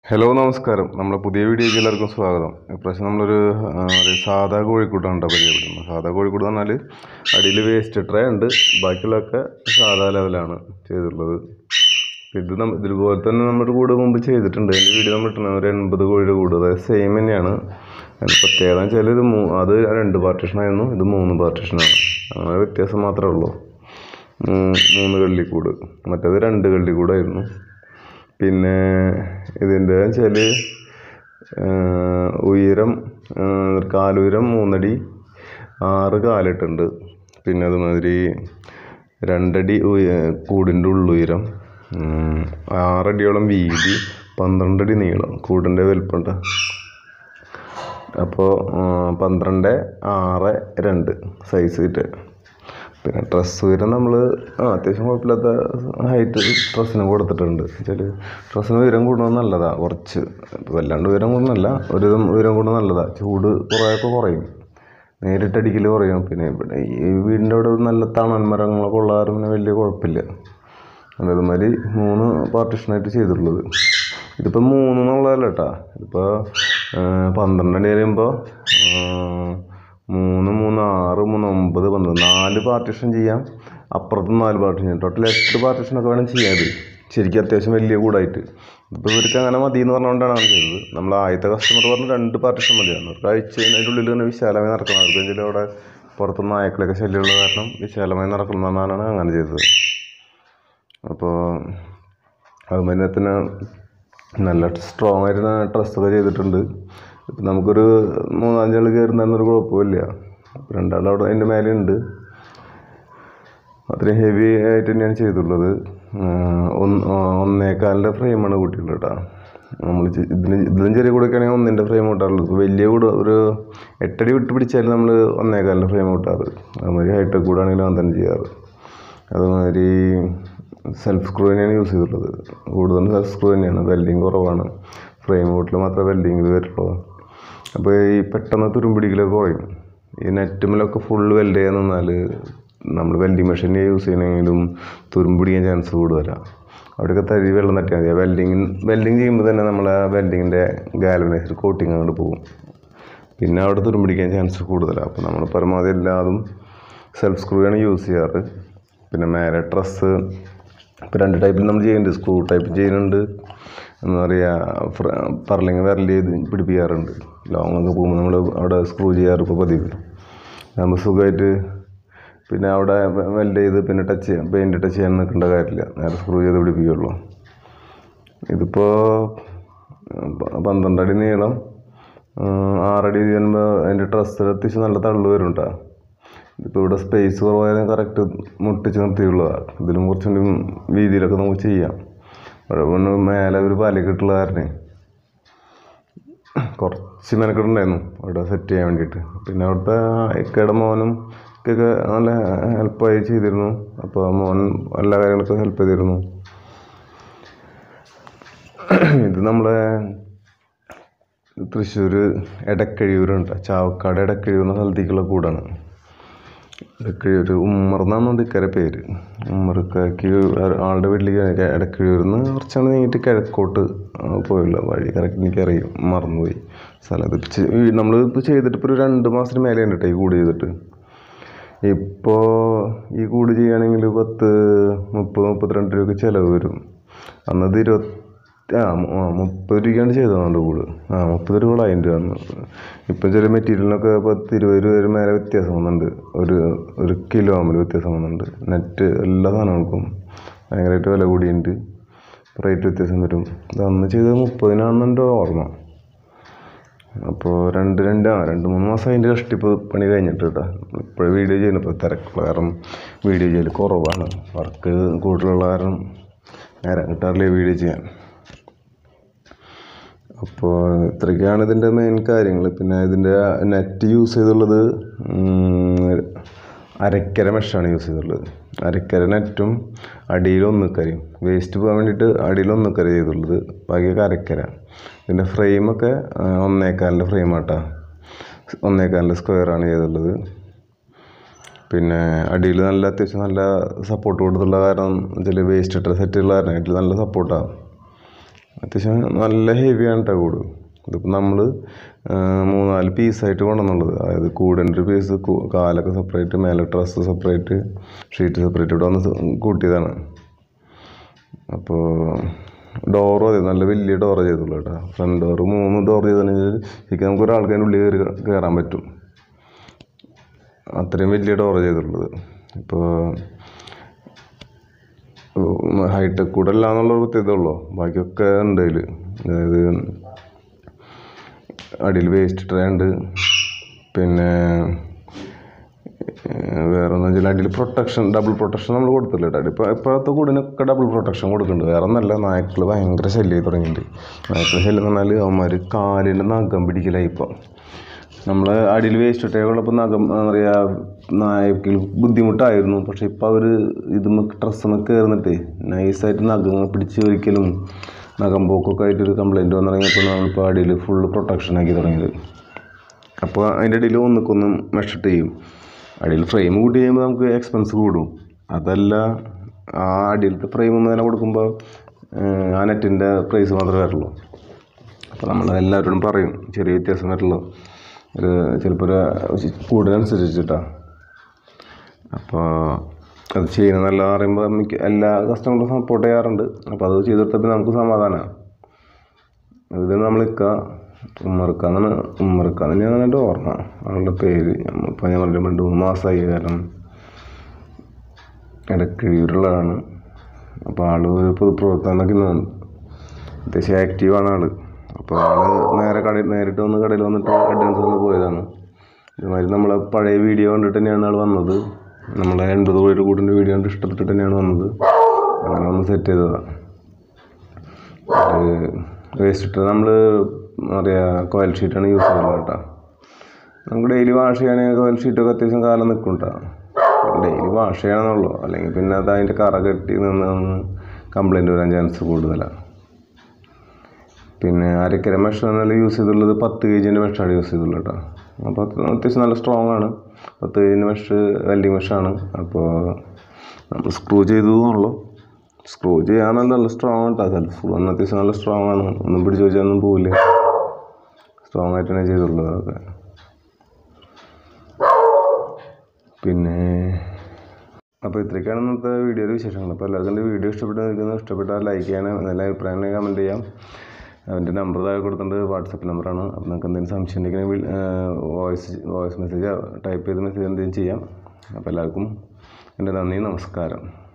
hello നമസ്കാരം നമ്മുടെ പുതിയ വീഡിയോയ്ക്ക് എല്ലാവർക്കും സ്വാഗതം ഇപ്രാവശ്യം നമ്മളൊരു ആ, ഒരു സാധാ കോഴിക്കൂട്ടാണ് കേട്ടോ പരിചയപ്പെടുന്നത് സാധാ കോഴിക്കൂട് എന്ന് പറഞ്ഞാൽ അടിയിൽ വേസ്റ്റ് ട്രേ ഉണ്ട് ബാക്കിയുള്ളതൊക്കെ സാധാ ലെവലാണ് ചെയ്തിട്ടുള്ളത് ഇത് നമ്മ ഇതുപോലെ തന്നെ നമ്മുടെ കൂട് മുമ്പ് ചെയ്തിട്ടുണ്ട് അതിൻ്റെ വീഡിയോ നമ്മൾ ഇട്ടുണ്ട് ഒരു എൺപത് കോഴിയുടെ കൂട് അതായത് സെയിം തന്നെയാണ് അതിന് പ്രത്യേകത എന്ന് വെച്ചാൽ ഇത് മൂ അത് രണ്ട് പാർട്ടീഷനായിരുന്നു ഇത് മൂന്ന് പാർട്ടീഷനാണ് അങ്ങനെ വ്യത്യാസം മാത്രമേ ഉള്ളൂ ഉം, മൂന്ന് കള്ളിക്കൂട് മറ്റേത് രണ്ട് കള്ളിക്കൂടായിരുന്നു പിന്നെ ഇതിൻ്റെ വെച്ചാൽ ഉയരം ആ, കാലുയരം മൂന്നടി ആറ് കാലിട്ടുണ്ട് പിന്നെ അതുമാതിരി രണ്ടടി ഉയ കൂടിൻ്റെ ഉള്ളുയരം ഉം, ആറടിയോളം വീതി പന്ത്രണ്ടടി നീളം കൂടിൻ്റെ വലിപ്പമുണ്ട് അപ്പോൾ പന്ത്രണ്ട് ആറ് രണ്ട് സൈസ് കിട്ടുക പിന്നെ ഡ്രസ്സ് ഉയരം നമ്മൾ അത്യാവശ്യം കുഴപ്പമില്ലാത്ത ഹൈറ്റ് ഡ്രസ്സിന് കൊടുത്തിട്ടുണ്ട് വെച്ചാൽ ഡ്രസ്സിന് ഉയരം കൂടുന്നത് നല്ലതാണ് കുറച്ച് ഇപ്പം വല്ലാണ്ട് ഉയരം കൂടുന്നല്ല ഒരു വിധം ഉയരം കൂടുന്നത് നല്ലതാണ് ചൂട് കുറേയൊക്കെ കുറയും നേരിട്ടടിക്കൽ കുറയും പിന്നെ ഇവിടെ ഈ വീടിൻ്റെ അവിടെ ഒരു നല്ല തണൽ മരങ്ങളൊക്കെ ഉള്ള കാരണം പിന്നെ വലിയ കുഴപ്പമില്ല അതുകൊണ്ട് അതുമാതിരി മൂന്ന് പാർട്ടീഷനായിട്ട് ചെയ്തിട്ടുള്ളത് ഇതിപ്പോൾ മൂന്ന് എന്നുള്ളതല്ല കേട്ടോ ഇതിപ്പോൾ പന്ത്രണ്ട് അടി പറയുമ്പോൾ മൂന്ന് മൂന്ന് ആറ് മൂന്ന് ഒമ്പത് പന്ത്രണ്ട് നാല് പാർട്ടീഷൻ ചെയ്യാം അപ്പുറത്തും നാല് പാർട്ടീഷൻ ചെയ്യാം ടോട്ടൽ എട്ട് പാർട്ടീഷനൊക്കെ വേണം ചെയ്യാൻ ഇത് ശരിക്കും അത്യാവശ്യം വലിയ കൂടായിട്ട് ഇപ്പോൾ ഇവർക്ക് അങ്ങനെ മതി എന്ന് പറഞ്ഞുകൊണ്ടാണ് അങ്ങനെ ചെയ്തത് നമ്മൾ ആദ്യത്തെ കസ്റ്റമർ പറഞ്ഞ് രണ്ട് പാർട്ടീഷൻ മതിയാണ് അവർക്ക് അഴിച്ച് അതിൻ്റെ ഉള്ളിൽ തന്നെ വിശാലമായി നടക്കണം അവർക്ക് വെച്ചാൽ അവിടെ പുറത്ത് നായക്കളൊക്കെ ശല്യമുള്ള കാരണം വിശാലമായി നടക്കണമെന്നാണ് അങ്ങനെ ചെയ്തത് അപ്പോൾ അതുമാതിരി തന്നെ നല്ല സ്ട്രോങ് ആയിട്ട് ഡ്രസ്സൊക്കെ ചെയ്തിട്ടുണ്ട് ഇപ്പം നമുക്കൊരു മൂന്നാഞ്ചാൾ കയറുന്നൊരു കുഴപ്പമില്ല രണ്ടാൾ അവിടെ അതിൻ്റെ മേലെ ഉണ്ട് അത്രയും ഹെവി ആയിട്ട് തന്നെയാണ് ചെയ്തിട്ടുള്ളത് ഒന്ന് ഒന്നേക്കാലിൻ്റെ ഫ്രെയിമാണ് കൂട്ടിയുള്ളത് കേട്ടോ നമ്മൾ ഇതിന് ഇതിലും ചെറിയ കൂടെയൊക്കെയാണെങ്കിൽ ഒന്നിൻ്റെ ഫ്രെയിം കൂട്ടാറുള്ളത് ഇപ്പോൾ വലിയ കൂട് ഒരു എട്ടടി വിട്ട് പിടിച്ചാൽ നമ്മൾ ഒന്നേകാലിൻ്റെ ഫ്രെയിം കൂട്ടാറ് അതുമാതിരി ഹൈടെക് കൂടാണെങ്കിലും അങ്ങനെ തന്നെ ചെയ്യാറ് അതുമാതിരി സെൽഫ് സ്ക്രൂ തന്നെയാണ് യൂസ് ചെയ്തിട്ടുള്ളത് കൂടുതലും സെൽഫ് സ്ക്രൂ തന്നെയാണ് വെൽഡിങ് കുറവാണ് ഫ്രെയിം കൂട്ടിൽ മാത്രമേ വെൽഡിങ് വരുള്ളൂ അപ്പോൾ ഈ പെട്ടെന്ന് തുരുമ്പിടിക്കലൊക്കെ കുറയും ഈ നെറ്റുമിലൊക്കെ ഫുൾ വെൽഡ് ചെയ്യാൻ നിന്നാൽ നമ്മൾ വെൽഡിങ് മെഷീൻ യൂസ് ചെയ്യണമെങ്കിലും തുരുമ്പിടിക്കാൻ ചാൻസ് കൂടുതലാണ് അവിടെയൊക്കെ തരി വെള്ളം തട്ടിയാൽ മതി വെൽഡിങ് വെൽഡിങ് ചെയ്യുമ്പോൾ തന്നെ നമ്മൾ ആ വെൽഡിങ്ങിൻ്റെ ഗാൽവനൈസർ കോട്ടിങ് അങ്ങോട്ട് പോകും പിന്നെ അവിടെ തുരുമ്പിടിക്കാൻ ചാൻസ് കൂടുതലാണ് അപ്പോൾ നമ്മൾ പരമാവധി എല്ലാതും സെൽഫ് സ്ക്രൂ ആണ് യൂസ് ചെയ്യാറ് പിന്നെ മേലെ ഡ്രസ്സ് ഇപ്പോൾ രണ്ട് ടൈപ്പിൽ നമ്മൾ ചെയ്യുന്നുണ്ട് സ്ക്രൂ ടൈപ്പ് ചെയ്യുന്നുണ്ട് എന്താ പറയുക പറലിങ് വിരൽ ചെയ്ത് പിടിപ്പിക്കാറുണ്ട് ലോങ് ഒക്കെ പോകുമ്പോൾ നമ്മൾ അവിടെ സ്ക്രൂ ചെയ്യാറ് ഇപ്പോൾ പതിവ് നമ്മൾ സുഖമായിട്ട് പിന്നെ അവിടെ വെൽഡ് ചെയ്ത് പിന്നെ ടച്ച് ചെയ്യാം പെയിൻറ്റ് ടച്ച് ചെയ്യാൻ നിൽക്കേണ്ട കാര്യമില്ല നേരെ സ്ക്രൂ ചെയ്ത് പിടിപ്പിക്കുള്ളൂ ഇതിപ്പോൾ പന്ത്രണ്ട് അടി നീളം ഉം, ആറടി ചെയ്യുമ്പോൾ അതിൻ്റെ ഡ്രസ്സ് അത്യാവശ്യം നല്ല തള്ളു വരും കേട്ടോ ഇതിപ്പോൾ ഇവിടെ സ്പേസ് കുറവായാലും കറക്റ്റ് മുട്ടിച്ച് നിർത്തിയുള്ളതാണ് ഇതിലും കുറച്ചും കൂടി വീതിയിലൊക്കെ നമുക്ക് ചെയ്യാം അവിടെ പിന്നെ മേലെ ഒരു പാലക്കെട്ടുള്ള കാരണേ കുറച്ച് മെനക്കെട്ടുണ്ടായിരുന്നു അവിടെ സെറ്റ് ചെയ്യാൻ വേണ്ടിയിട്ട് പിന്നെ അവിടുത്തെ ഇക്കയുടെ മോനും ഒക്കെ നല്ല ഹെൽപ്പായി ചെയ്തിരുന്നു അപ്പോൾ മോൻ എല്ലാ കാര്യങ്ങളൊക്കെ ഹെൽപ്പ് ചെയ്തിരുന്നു ഇത് നമ്മളെ തൃശ്ശൂർ എടക്കഴിയൂരുണ്ട് ചാവക്കാട് എടക്കഴിയൂർ എന്ന സ്ഥലത്തേക്കുള്ള കൂടാണ് ഇടക്കിഴിയൂർ ഉമ്മർ എന്നാണ് ഇക്കരെ പേര് ഉമ്മർക്കാക്ക് ആളുടെ വീട്ടിലേക്ക് ഇടക്കിഴിയൂരിൽ നിന്ന് കുറച്ചാണ് നീങ്ങിയിട്ട് കിഴക്കോട്ട് പോയുള്ള വഴി കറക്റ്റ് എനിക്കറിയും മറന്നുപോയി സ്ഥലം ഇത് നമ്മൾ ഇപ്പോൾ ചെയ്തിട്ട് ഇപ്പോൾ ഒരു രണ്ട് മാസത്തിന് മേലെ ഉണ്ട് കേട്ടോ ഈ കൂട് ചെയ്തിട്ട് ഇപ്പോൾ ഈ കൂട് ചെയ്യുകയാണെങ്കിൽ പത്ത് മുപ്പത് മുപ്പത്തിരണ്ട് രൂപയ്ക്ക് ചിലവ് വരും അന്നത് ഇരുപത്തി ആ മു- ആ, മുപ്പത് രൂപയ്ക്കാണ് ചെയ്തതുകൊണ്ട് കൂട് ആ മുപ്പത് രൂപ അതിൻ്റെ വന്നു ഇപ്പം ചില മെറ്റീരിയലിനൊക്കെ പത്ത് ഇരുപത് രൂപ വരെ മേലെ വ്യത്യാസം വന്നുണ്ട് ഒരു ഒരു കിലോ ആകുമ്പോൾ വ്യത്യാസം വന്നുണ്ട് നെറ്റ് എല്ലാ സാധനങ്ങൾക്കും ഭയങ്കരമായിട്ട് വില കൂടിയുണ്ട് റേറ്റ് വ്യത്യാസം വരും ഇത് അന്ന് ചെയ്തത് മുപ്പതിനാണെന്നുണ്ടോ ഓർമ്മ അപ്പോൾ രണ്ട് രണ്ട് ആ രണ്ട് മൂന്ന് മാസം അതിൻ്റെ കഷ്ടിപ്പ് പണി കഴിഞ്ഞിട്ട് കേട്ടോ ഇപ്പോഴും വീഡിയോ ചെയ്യുന്നു ഇപ്പോൾ തിരക്കുള്ള കാരണം വീഡിയോ ചെയ്യൽ കുറവാണ് വർക്ക് കൂടുതലുള്ള കാരണം നേരം കിട്ടാറില്ല വീഡിയോ ചെയ്യാൻ അപ്പോൾ ഇത്രയൊക്കെയാണ് ഇതിൻ്റെ മെയിൻ കാര്യങ്ങൾ പിന്നെ ഇതിൻ്റെ നെറ്റ് യൂസ് ചെയ്തുള്ളത് ഉം, അരക്കര മെഷാണ് യൂസ് ചെയ്തിട്ടുള്ളത് അരക്കര നെറ്റും അടിയിൽ ഒന്നിക്കരയും വേസ്റ്റ് പോകാൻ വേണ്ടിയിട്ട് അടിയിൽ ഒന്നിക്കര ചെയ്തിട്ടുള്ളത് ബാക്കിയൊക്കെ അരക്കര ഇതിൻ്റെ ഫ്രെയിമൊക്കെ ആ, ഒന്നേക്കാലിൻ്റെ ഫ്രെയിമാട്ടാ ഒന്നേക്കാലിൻ്റെ സ്ക്വയറാണ് ചെയ്തിട്ടുള്ളത് പിന്നെ അടിയിൽ നല്ല അത്യാവശ്യം നല്ല സപ്പോർട്ട് കൊടുത്തുള്ള കാരണം ചില വേസ്റ്റ് ഇട്ട സെറ്റുള്ള കാരണം അതിൽ നല്ല സപ്പോർട്ടാണ് അത്യാവശ്യം നല്ല ഹെവിയാണ് കേട്ടോ കൂട് ഇതിപ്പോൾ നമ്മൾ മൂന്നാല് പീസായിട്ട് കൊണ്ടുവന്നുള്ളത് അതായത് കൂടിൻ്റെ ഒരു പീസ് കാലൊക്കെ സെപ്പറേറ്റ് മേലെ ഡ്രസ്സ് സെപ്പറേറ്റ് ഷീറ്റ് സെപ്പറേറ്റ് ഇവിടെ വന്ന് കൂട്ടിയതാണ് അപ്പോൾ ഡോറും അതെ നല്ല വലിയ ഡോറ് ചെയ്തുള്ളൂ കേട്ടോ ഫ്രണ്ട് ഡോറ് മൂന്ന് ഡോർ ചെയ്തിട്ടുണ്ടെങ്കിൽ ശരിക്കും നമുക്ക് ഒരാൾക്ക് അതിൻ്റെ ഉള്ളിൽ കയറി കയറാൻ പറ്റും അത്രയും വലിയ ഡോറ് ചെയ്തിട്ടുള്ളത് ഇപ്പോൾ ഹൈടെക് കൂടെ അല്ല എന്നുള്ളൊരു പ്രത്യേകത ഉള്ളൂ ബാക്കിയൊക്കെ ഉണ്ട് അതിൽ അതായത് അടിയിൽ വേസ്റ്റ് ട്രേ ഉണ്ട് പിന്നെ ഏഹ് വേറെ എന്ന് വെച്ചാൽ അടിയിൽ പ്രൊട്ടക്ഷൻ ഡബിൾ പ്രൊട്ടക്ഷൻ നമ്മൾ കൊടുത്തില്ല കേട്ടോ ഇപ്പോൾ ഇപ്പോഴത്തെ കൂടിനൊക്കെ ഡബിൾ പ്രൊട്ടക്ഷൻ കൊടുക്കുന്നുണ്ട് വേറെ ഒന്നല്ല നായ്ക്കൾ ഭയങ്കര ശല്യമായി തുടങ്ങിയിട്ടുണ്ട് നായ്ക്കൾ ശല്യം എന്ന് പറഞ്ഞാൽ അവന്മാർ കാലിൻ്റെ നഖം പിടിക്കലായി ഇപ്പോൾ നമ്മൾ അടിയിൽ വേസ്റ്റ് ഇട്ടേക്കുള്ളപ്പോൾ നഖം എന്താ പറയുക നായ്ക്കൾ ബുദ്ധിമുട്ടായിരുന്നു പക്ഷെ ഇപ്പോൾ അവർ ഇതുമ്മ ഡ്രസ്സുമ്മ കയറുന്നിട്ട് നൈസായിട്ട് നഖങ്ങൾ പിടിച്ച് ഒരിക്കലും നഖം പോക്കൊക്കെ ആയിട്ടൊരു കംപ്ലൈൻറ്റ് വന്നു തുടങ്ങിയപ്പോൾ നമ്മളിപ്പോൾ അടിയിൽ ഫുള്ള് പ്രൊട്ടക്ഷൻ ആക്കി തുടങ്ങിയത് അപ്പോൾ അതിൻ്റെ ഇടയിൽ ഒന്നിക്കൊന്നും മെഷിട്ട് ചെയ്യും അടിയിൽ ഫ്രെയിം കൂട്ടി കഴിയുമ്പോൾ നമുക്ക് എക്സ്പെൻസ് കൂടും അതല്ല ആ അടിയിലത്തെ ഫ്രെയിം തന്നെ കൊടുക്കുമ്പോൾ ഏഹ്, ആ നെറ്റിൻ്റെ പ്രൈസ് മാത്രമേ വരുള്ളൂ അപ്പോൾ നമ്മൾ എല്ലാവരോടും പറയും ചെറിയ വ്യത്യാസം വരുള്ളൂ ഒരു ചിലപ്പോൾ ഒരു കൂടുതലനുസരിച്ചിട്ടാണ് അപ്പോൾ അത് ചെയ്യുന്നത് നല്ല പറയുമ്പോൾ മിക്ക എല്ലാ കസ്റ്റമറും സപ്പോർട്ട് ചെയ്യാറുണ്ട് അപ്പോൾ അത് ചെയ്തെടുത്തപ്പോൾ നമുക്ക് സമാധാനമാണ് ഇത് നമ്മൾ നിൽക്കുക ഉമ്മർക്ക എന്നാണ് ഉമ്മർക്ക തന്നെയാണ് എൻ്റെ ഓർമ്മ അവളുടെ പേര് ഇപ്പോൾ ഞാൻ പറഞ്ഞ രണ്ട് മൂന്ന് മാസമായി കാരണം ഇടക്കിഴിയൂരുള്ളതാണ് അപ്പോൾ ആൾ ഒരു പൊതുപ്രവർത്തനമൊക്കെ ഇന്ന് അത്യാവശ്യം ആക്റ്റീവാണ് ആൾ അപ്പോൾ ആൾ നേരെ കടയിൽ നേരിട്ട് വന്ന് കടയിൽ വന്നിട്ട് അഡ്വാൻസ് വന്ന് പോയതാണ് ഇതുമാതിരി നമ്മളെ പഴയ വീഡിയോ കണ്ടിട്ട് തന്നെയാണ് ആൾ വന്നത് നമ്മളെ എൺപത് കോടിയുടെ കൂട്ടിൻ്റെ വീഡിയോ കണ്ട് ഇഷ്ടപ്പെട്ടിട്ട് തന്നെയാണ് വന്നത് അങ്ങനെ ഒന്ന് സെറ്റ് ചെയ്തതാണ് വേസ്റ്റ് ഇട്ട് നമ്മൾ എന്താ പറയുക കോയിൽ ഷീറ്റാണ് യൂസ് ചെയ്യുന്നത് കേട്ടോ നമുക്ക് ഡെയിലി വാഷ് ചെയ്യുകയാണെങ്കിൽ കോയിൽ ഷീറ്റൊക്കെ അത്യാവശ്യം കാലം നിൽക്കും കേട്ടോ ഡെയിലി വാഷ് ചെയ്യണമെന്നുള്ളൂ അല്ലെങ്കിൽ പിന്നെ അത് അതിൻ്റെ കറ കെട്ടി നിന്ന് നിന്ന് കംപ്ലൈൻറ്റ് വരാൻ ചാൻസ് കൂടുതലാണ് പിന്നെ അരക്കര മെഷ് എന്നാൽ യൂസ് ചെയ്തിട്ടുള്ളത് പത്ത് കെ ജിൻ്റെ മെഷാണ് യൂസ് ചെയ്തിട്ടുള്ളത് കേട്ടോ അപ്പോൾ അത് അത്യാവശ്യം നല്ല സ്ട്രോങ് ആണ് പത്ത് കെ ജിൻ്റെ മെഷ് വെൽഡിങ് മെഷാണ് അപ്പോൾ നമ്മൾ സ്ക്രൂ ചെയ്തു എന്നുള്ളൂ സ്ക്രൂ ചെയ്യാൻ നല്ല നല്ല സ്ട്രോങ് ആണ് കേട്ടോ സെൽഫ് സ്ക്രൂ അന്ന് അത്യാവശ്യം നല്ല സ്ട്രോങ് ആണ് ഒന്നും പിടിച്ച് വെച്ചാൽ പോവില്ല സ്ട്രോങ് ആയിട്ട് തന്നെ ചെയ്തിട്ടുള്ളത് അതൊക്കെ പിന്നെ അപ്പോൾ ഇത്രയൊക്കെയാണ് ഇന്നത്തെ വീഡിയോയുടെ വിശേഷങ്ങൾ അപ്പോൾ എല്ലാവർക്കും എൻ്റെ വീഡിയോ ഇഷ്ടപ്പെട്ട് നിൽക്കുന്നത് ഇഷ്ടപ്പെട്ടാൽ ലൈക്ക് ചെയ്യണം നല്ല അഭിപ്രായം കമൻറ്റ് ചെയ്യാം അവൻ്റെ നമ്പർ താഴെ കൊടുത്തിട്ടുണ്ട് വാട്സപ്പ് നമ്പറാണ് അപ്പോൾ നിങ്ങൾക്ക് എന്തെങ്കിലും സംശയം ഉണ്ടെങ്കിൽ വോയിസ് വോയിസ് മെസ്സേജ് ടൈപ്പ് ചെയ്ത് മെസ്സേജ് എന്തെങ്കിലും ചെയ്യാം അപ്പോൾ എല്ലാവർക്കും എൻ്റെ നന്ദി നമസ്കാരം